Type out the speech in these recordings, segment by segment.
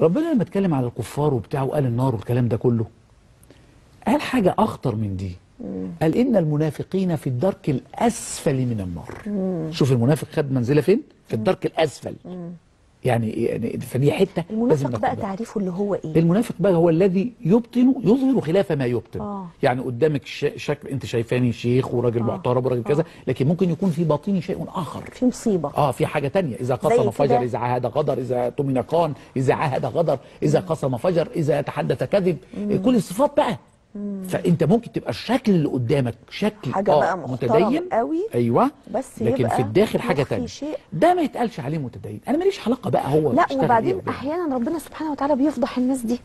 ربنا لما اتكلم على الكفار وبتاع وقال النار والكلام ده كله قال حاجة أخطر من دي قال إن المنافقين في الدرك الأسفل من النار شوف المنافق خد منزلة فين؟ في الدرك الأسفل يعني يعني فدي حتة لازم المنافق ناخد بقى بالنا. تعريفه اللي هو ايه المنافق بقى هو الذي يبطن يظهر خلاف ما يبطن آه. يعني قدامك ش- شكل انت شايفاني شيخ وراجل محترم وراجل كذا لكن ممكن يكون في باطني شيء اخر في مصيبه اه في حاجه تانية اذا زي قسم كده؟ فجر اذا عاهد غدر اذا اؤتمن خان اذا عاهد غدر اذا قسم فجر اذا تحدث كذب كل الصفات بقى فانت ممكن تبقى الشكل اللي قدامك شكل حاجة آه بقى محترم متدين قوي، ايوه بس لكن يبقى في الداخل حاجه مخفي تانية شيء. ده ما يتقالش عليه متدين انا ماليش علاقه بقى هو لا بيشتغل إيه وبعدين قدامي. احيانا ربنا سبحانه وتعالى بيفضح الناس دي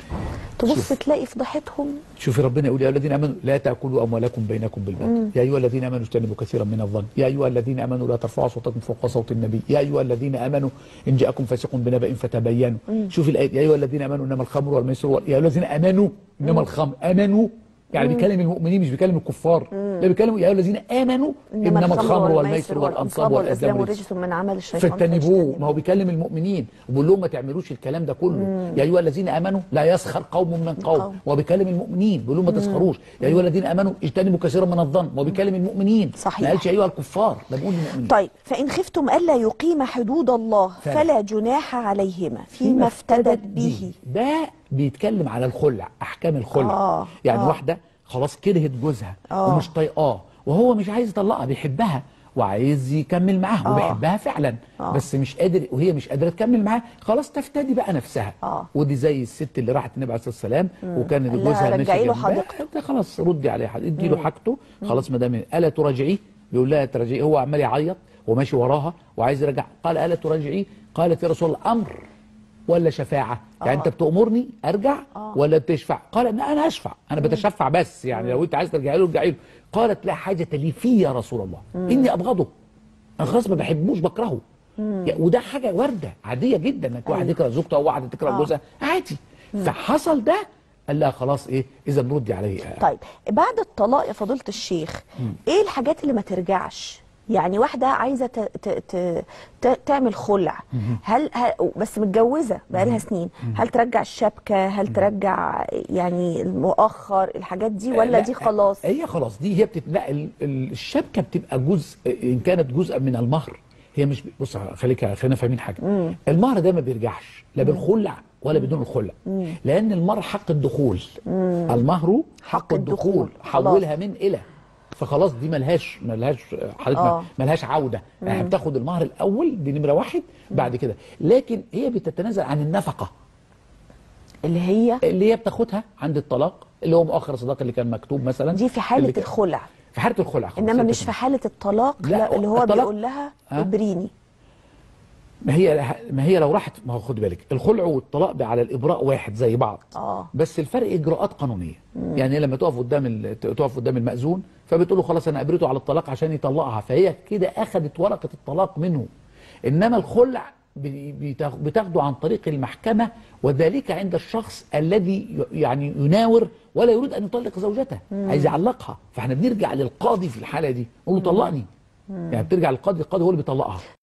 تبص شوف. تلاقي فضحتهم شوفي ربنا يقول يا أيها الذين امنوا لا تاكلوا اموالكم بينكم بالباطل يا ايها الذين امنوا اجتنبوا كثيرا من الظن يا ايها الذين امنوا لا ترفعوا صوتكم فوق صوت النبي يا ايها الذين امنوا ان جاءكم فاسق بنبأ فتبينوا شوفي الايه يا ايها الذين امنوا انما الخمر والميسر وال... يا ايها الذين امنوا انما الخمر امنوا يعني بيكلم المؤمنين مش بيكلم الكفار لا بيكلم يا ايها الذين امنوا انما, الخمر والميسر والانصاب والازلام رجس رجس من عمل الشيطان فاجتنبوه ما هو بيكلم المؤمنين وبيقول لهم ما تعملوش الكلام ده كله يا ايها الذين امنوا لا يسخر قوم من قوم قوم. وهو بيكلم المؤمنين بيقول لهم ما تسخروش يا ايها الذين امنوا اجتنبوا كثيرا من الظن وهو بيكلم المؤمنين صحيح. ما قالش يا ايها الكفار ده بيقول للمؤمنين طيب فإن خفتم ألا يقيم حدود الله فعلا. فلا جناح عليهما فيما افتدت به ده بيتكلم على الخلع احكام الخلع آه، يعني آه. واحده خلاص كرهت جوزها آه. ومش طايقاه وهو مش عايز يطلقها بيحبها وعايز يكمل معاها آه. وبيحبها فعلا آه. بس مش قادر وهي مش قادره تكمل معاه خلاص تفتدي بقى نفسها آه. ودي زي الست اللي راحت النبي عليه الصلاه والسلام وكان قال لها جوزها ماشي رجعي له جنبها. حديقته. ده خلاص ردي عليه حد ادي له حاجته خلاص ما دام الا تراجعيه بيقول لها تراجعيه هو عمال يعيط وماشي وراها وعايز يرجع قال الا تراجعيه قالت يا رسول الله امر ولا شفاعه يعني انت بتامرني ارجع ولا تشفع قال إن انا اشفع انا بتشفع بس يعني لو انت عايز ترجعي له ارجعي له قالت لا حاجه لي فيه يا رسول الله اني ابغضه انا خلاص ما بحبوش بكرهه يا- وده حاجه وارده عاديه جدا انك واحد يكره زوجته او واحده تكره آه. جوزها عادي فحصل ده قال لها خلاص ايه اذا ردي عليه طيب بعد الطلاق يا فضيلة الشيخ ايه الحاجات اللي ما ترجعش يعني واحدة عايزة ت... ت... ت... ت... تعمل خلع هل... هل بس متجوزة بقالها سنين هل ترجع الشبكة هل ترجع يعني المؤخر الحاجات دي ولا لا، دي خلاص هي خلاص دي هي بتت... لا ال- ال- الشبكه بتبقى جزء ان كانت جزءا من المهر هي مش ب- بص خليك خلينا فاهمين حاجه المهر ده ما بيرجعش لا بالخلع ولا بدون الخلع لان المهر حق الدخول المهر حق, حق الدخول. الدخول حولها من الى فخلاص دي ملهاش ملهاش حضرتك آه. ما- ملهاش عوده يعني بتاخد المهر الاول دي نمره واحد بعد كده لكن هي بتتنازل عن النفقه اللي هي اللي هي بتاخدها عند الطلاق اللي هو مؤخر الصداقه اللي كان مكتوب مثلا دي في حالة اللي كان- الخلع في حاله الخلع خلاص انما هي مش في حالة الطلاق لا، لا, اللي هو الطلاق- بيقول لها ها؟ ابريني ما هي ما هي لو راحت ما هو خد بالك الخلع والطلاق على الابراء واحد زي بعض آه. بس الفرق اجراءات قانونيه يعني لما تقف قدام ال- تقف قدام المأذون فبتقول له خلاص انا ابرته على الطلاق عشان يطلقها فهي كده اخذت ورقه الطلاق منه انما الخلع بي- بتاخ- بتاخده عن طريق المحكمه وذلك عند الشخص الذي ي- يعني يناور ولا يريد ان يطلق زوجته عايز يعلقها فاحنا بنرجع للقاضي في الحاله دي نقول له طلقني يعني بترجع للقاضي القاضي هو اللي بيطلقها